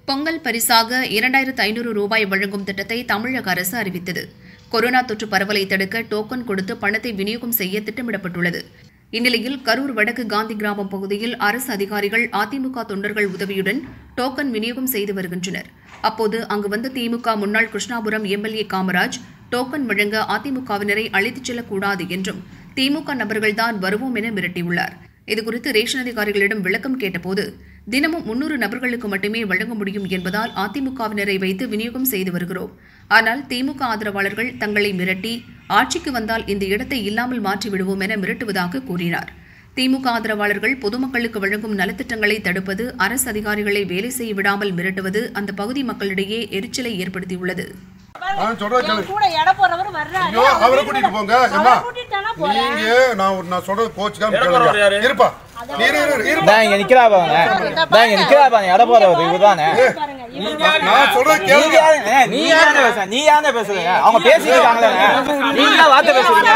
பொங்கல் பரிசாக இரண்டாயிரத்து ஐநூறு ரூபாய் வழங்கும் திட்டத்தை தமிழக அரசு அறிவித்தது கொரோனா தொற்று பரவலை தடுக்க டோக்கன் கொடுத்து பணத்தை விநியோகம் செய்ய திட்டமிடப்பட்டுள்ளது இந்நிலையில் கரூர் வடக்கு காந்தி கிராமம் பகுதியில் அரசு அதிகாரிகள் அதிமுக தொண்டர்கள் உதவியுடன் டோக்கன் விநியோகம் செய்து வருகின்றனர் அப்போது அங்கு வந்த திமுக முன்னாள் கிருஷ்ணாபுரம் எம்எல்ஏ காமராஜ் டோக்கன் வழங்க அதிமுகவினரை அழைத்துச் செல்லக்கூடாது என்றும் திமுக நபர்கள்தான் வருவோம் என மிரட்டியுள்ளார் இதுகுறித்து ரேஷன் அதிகாரிகளிடம் விளக்கம் கேட்டபோது தினமும் முன்னூறு நபர்களுக்கு மட்டுமே வழங்க முடியும் என்பதால் அதிமுகவினரை வைத்து விநியோகம் செய்து வருகிறோம் ஆனால் திமுக ஆதரவாளர்கள் தங்களை மிரட்டி ஆட்சிக்கு வந்தால் இந்த இடத்தை இல்லாமல் மாற்றி விடுவோம் என மிரட்டுவதாக கூறினார் திமுக ஆதரவாளர்கள் பொதுமக்களுக்கு வழங்கும் நலத்திட்டங்களை தடுப்பது அரசு அதிகாரிகளை வேலை செய்ய விடாமல் மிரட்டுவது அந்த பகுதி மக்களிடையே எரிச்சலை ஏற்படுத்தியுள்ளது நான் சொல்றத கேளு. என் கூட எடை போறவர் வர்றாரு ஐயோ அவரை கூட்டிட்டு போங்க ஏம்மா அவரை கூட்டிட்டானா போறேன் நீங்க நான் ஒரு- நான் சொல்றது கோச்சுக்காம கேளுங்க இருப்பா நீ இரு, இரு, இருப்பா நான் இங்க நிக்கிறா பாருங்க நான் இங்க நிக்கிறா பாருங்க எடை போறவர் இவர்தானே பாருங்க இவர் நான் சொல்றது நீங்க கேளுங்க யாரு- ஏ, நீ யாருன்னு பேசுற நீ யாருன்னு பேசுறீங்க அவங்க பேசிட்டு இருக்காங்களே நீங்க ஏன் வார்த்தை பேசுறீங்க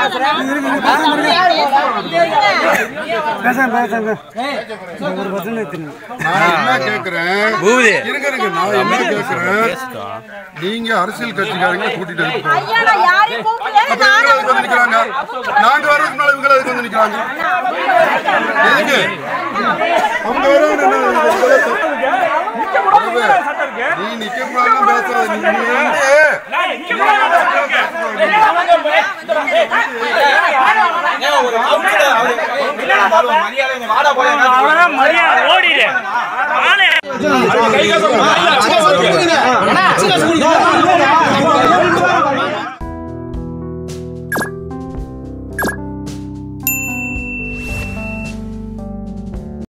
நான் என்ன கேக்குறேன் இருங்க இருங்க நான் என்ன கேக்குறேன் நீங்க அரசியல் கட்சிக்காரங்க கூட்டிட்டு வந்து போங்க. ஐயா நான் யாரையும் கூப்பிடல அப்ப இவங்க அதுக்கு வந்து நிக்கிறாங்க நாங்க வர்றதுக்கு முன்னால இவங்க அதுக்கு வந்து நிக்கிறாங்க எதுக்கு அவங்க வரவங்க என்ன நீ நிக்க கூடாது பேசுறது நீ நீ வந்து ஏன் ஒரு அவுட்ல அவரு மரியாதை வாடா போல